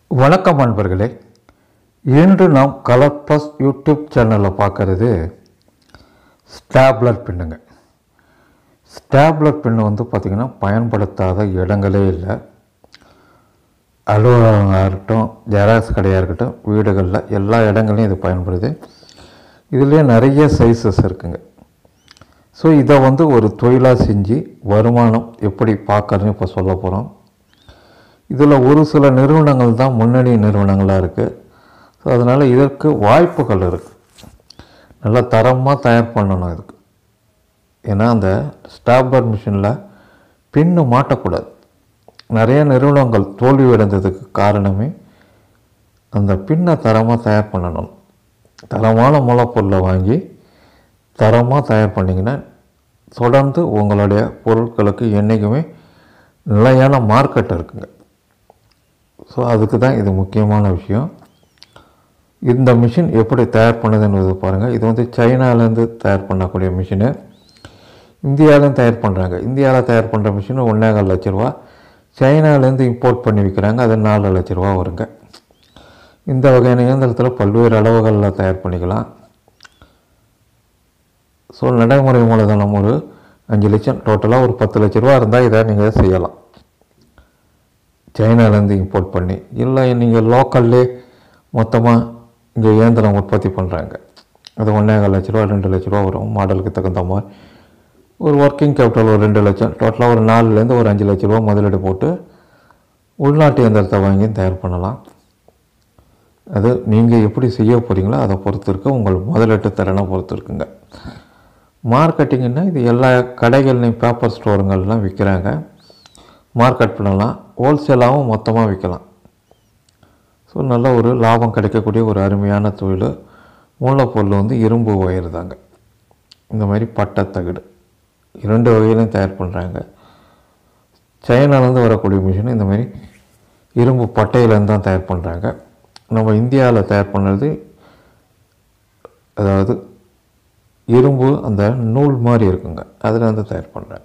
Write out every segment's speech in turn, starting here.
வணக்கம் அன்பர்களே இன்று நாம் கலர் ப்ளஸ் யூடியூப் சேனலில் பார்க்கறது ஸ்டாப்லர் பின்னுங்க ஸ்டாப்லர் பின்னு வந்து பார்த்திங்கன்னா பயன்படுத்தாத இடங்களே இல்லை அலுவலகமாக இருக்கட்டும் ஜெராக்ஸ் கடையாக இருக்கட்டும் வீடுகளில் எல்லா இடங்களையும் இது பயன்படுது இதுலேயே நிறைய சைஸஸ் இருக்குங்க ஸோ இதை வந்து ஒரு தொழிலாக செஞ்சு வருமானம் எப்படி பார்க்கறதுன்னு இப்போ சொல்ல போகிறோம் இதில் ஒரு சில நிறுவனங்கள் தான் முன்னணி நிறுவனங்களாக இருக்குது ஸோ அதனால் இதற்கு வாய்ப்புகள் இருக்குது நல்லா தரமாக தயார் பண்ணணும் இதுக்கு ஏன்னா அந்த ஸ்டாப்லர் மிஷினில் பின்னு மாட்டக்கூடாது நிறைய நிறுவனங்கள் தோல்வி அடைந்ததுக்கு காரணமே அந்த பின்னை தரமாக தயார் பண்ணணும் தரமான மூலப்பொருளை வாங்கி தரமாக தயார் பண்ணிங்கன்னா தொடர்ந்து உங்களுடைய பொருட்களுக்கு என்றைக்குமே நிலையான மார்க்கெட் இருக்குங்க ஸோ அதுக்கு தான் இது முக்கியமான விஷயம் இந்த மிஷின் எப்படி தயார் பண்ணுதுன்றது பாருங்கள் இது வந்து சைனாலேருந்து தயார் பண்ணக்கூடிய மிஷினு இந்தியாவிலையும் தயார் பண்ணுறாங்க இந்தியாவில் தயார் பண்ணுற மிஷின் ஒன்றேகால் லட்ச ரூபா சைனாலேருந்து இம்போர்ட் பண்ணி விற்கிறாங்க அது நாலு லட்ச ரூபா வருங்க இந்த வகையான இயந்திரத்தில் பல்வேறு அளவுகளில் தயார் பண்ணிக்கலாம் ஸோ நடைமுறை மூலதனம் ஒரு அஞ்சு லட்சம் டோட்டலாக ஒரு பத்து லட்ச ரூபா இருந்தால் இதை நீங்கள் செய்யலாம் சைனாலேருந்து இம்போர்ட் பண்ணி இல்லை நீங்கள் லோக்கல்லே மொத்தமாக இங்கே இயந்திரம் உற்பத்தி பண்ணுறாங்க அது ஒன்றேகால் லட்ச ரூபா ரெண்டு லட்ச ரூபா வரும் மாடலுக்கு தகுந்த மாதிரி ஒரு ஒர்க்கிங் கேபிட்டல் ஒரு ரெண்டு லட்சம் டோட்டலாக ஒரு நாலுலேருந்து ஒரு அஞ்சு லட்ச ரூபா முதலீடு போட்டு உள்நாட்டு இயந்திரத்தை வாங்கி தயார் பண்ணலாம் அது நீங்கள் எப்படி செய்ய போகிறீங்களோ அதை பொறுத்து இருக்கு உங்கள் முதலீட்டு திறனை பொறுத்து இருக்குங்க மார்க்கெட்டிங்னா இது எல்லா கடைகள்லையும் பேப்பர் ஸ்டோருங்கள்லாம் விற்கிறாங்க மார்க்கெட் பண்ணலாம் ஹோல்சேலாகவும் மொத்தமாக விற்கலாம் ஸோ நல்ல ஒரு லாபம் கிடைக்கக்கூடிய ஒரு அருமையான தொழில் மூலப்பொருள் வந்து இரும்பு ஒயர் தாங்க இந்த மாதிரி பட்டை தகடு இரண்டு வகையிலையும் தயார் பண்ணுறாங்க சைனாலேருந்து வரக்கூடிய மிஷின் இந்த மாதிரி இரும்பு பட்டையிலேருந்து தான் தயார் பண்ணுறாங்க நம்ம இந்தியாவில் தயார் பண்ணுறது அதாவது இரும்பு அந்த நூல் மாதிரி இருக்குங்க அதில் வந்து தயார் பண்ணுறாங்க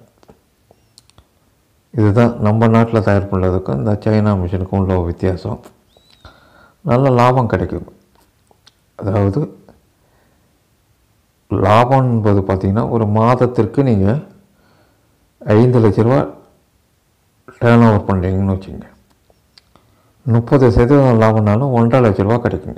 இதுதான் நம்ம நாட்டில் தயார் பண்ணுறதுக்கும் இந்த சைனா மிஷினுக்கும் உள்ள வித்தியாசம் நல்ல லாபம் கிடைக்கும் அதாவது லாபம் என்பது பார்த்திங்கன்னா ஒரு மாதத்திற்கு நீங்கள் ஐந்து லட்ச ரூபா டேர்ன் ஓவர் பண்ணுறீங்கன்னு வச்சுங்க முப்பது சதவீதம் லாபம்னாலும் ஒன்றரை லட்ச ரூபா கிடைக்குங்க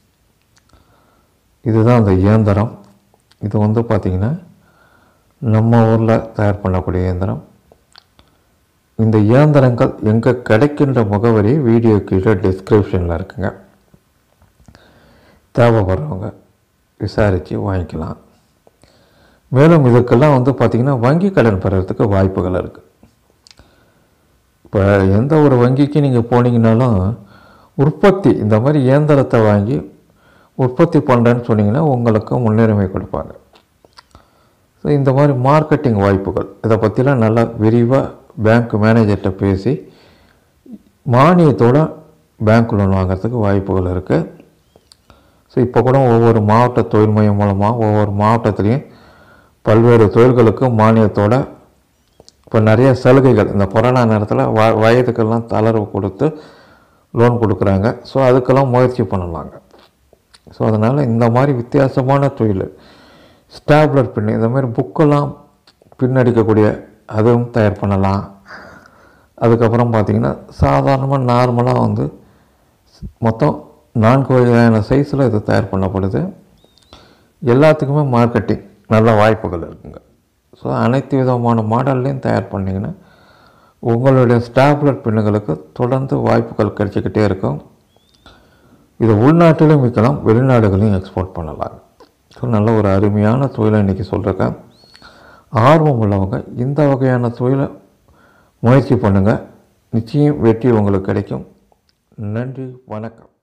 இதுதான் அந்த இயந்திரம் இது வந்து பார்த்திங்கன்னா நம்ம ஊரில் தயார் பண்ணக்கூடிய இயந்திரம் இந்த இயந்திரங்கள் எங்கே கிடைக்கின்ற முகவரி வீடியோ கீழே டிஸ்கிரிப்ஷனில் இருக்குங்க தேவைப்படுறவங்க விசாரித்து வாங்கிக்கலாம் மேலும் இதுக்கெல்லாம் வந்து பார்த்திங்கன்னா வங்கி கடன் பெறறதுக்கு வாய்ப்புகள் இருக்குது இப்போ எந்த ஒரு வங்கிக்கு நீங்கள் போனீங்கனாலும் உற்பத்தி இந்த மாதிரி இயந்திரத்தை வாங்கி உற்பத்தி பண்ணுறேன்னு சொன்னீங்கன்னா உங்களுக்கு முன்னுரிமை கொடுப்பாங்க ஸோ இந்த மாதிரி மார்க்கெட்டிங் வாய்ப்புகள் இதை பற்றிலாம் நல்லா விரிவாக பேங்க் மேனேஜர்கிட்ட பேசி மானியத்தோட பேங்க் லோன் வாங்குறதுக்கு வாய்ப்புகள் இருக்குது ஸோ இப்போ கூட ஒவ்வொரு மாவட்ட தொழில் மையம் மூலமாக ஒவ்வொரு மாவட்டத்துலேயும் பல்வேறு தொழில்களுக்கு மானியத்தோட இப்போ நிறைய சலுகைகள் இந்த கொரோனா நேரத்தில் வ வயதுக்கெல்லாம் தளர்வு கொடுத்து லோன் கொடுக்குறாங்க ஸோ அதுக்கெல்லாம் முயற்சி பண்ணலாங்க ஸோ அதனால் இந்த மாதிரி வித்தியாசமான தொழில் ஸ்டாப்லர் பின் இந்த மாதிரி புக்கெல்லாம் பின்னடிக்கக்கூடிய அதுவும் தயார் பண்ணலாம் அதுக்கப்புறம் பார்த்திங்கன்னா சாதாரணமாக நார்மலாக வந்து மொத்தம் நான்கு வகையான சைஸில் இது தயார் பண்ணப்படுது எல்லாத்துக்குமே மார்க்கெட்டிங் நல்ல வாய்ப்புகள் இருக்குங்க ஸோ அனைத்து விதமான மாடல்லையும் தயார் பண்ணிங்கன்னா உங்களுடைய ஸ்டாப்லர் பின்னுகளுக்கு தொடர்ந்து வாய்ப்புகள் கிடைச்சிக்கிட்டே இருக்கும் இது உள்நாட்டிலும் விற்கலாம் வெளிநாடுகளையும் எக்ஸ்போர்ட் பண்ணலாம் ஸோ நல்ல ஒரு அருமையான தொழிலை இன்றைக்கி சொல்கிறேன் ஆர்வம் உள்ளவங்க இந்த வகையான தொழிலை முயற்சி பண்ணுங்கள் நிச்சயம் வெற்றி உங்களுக்கு கிடைக்கும் நன்றி வணக்கம்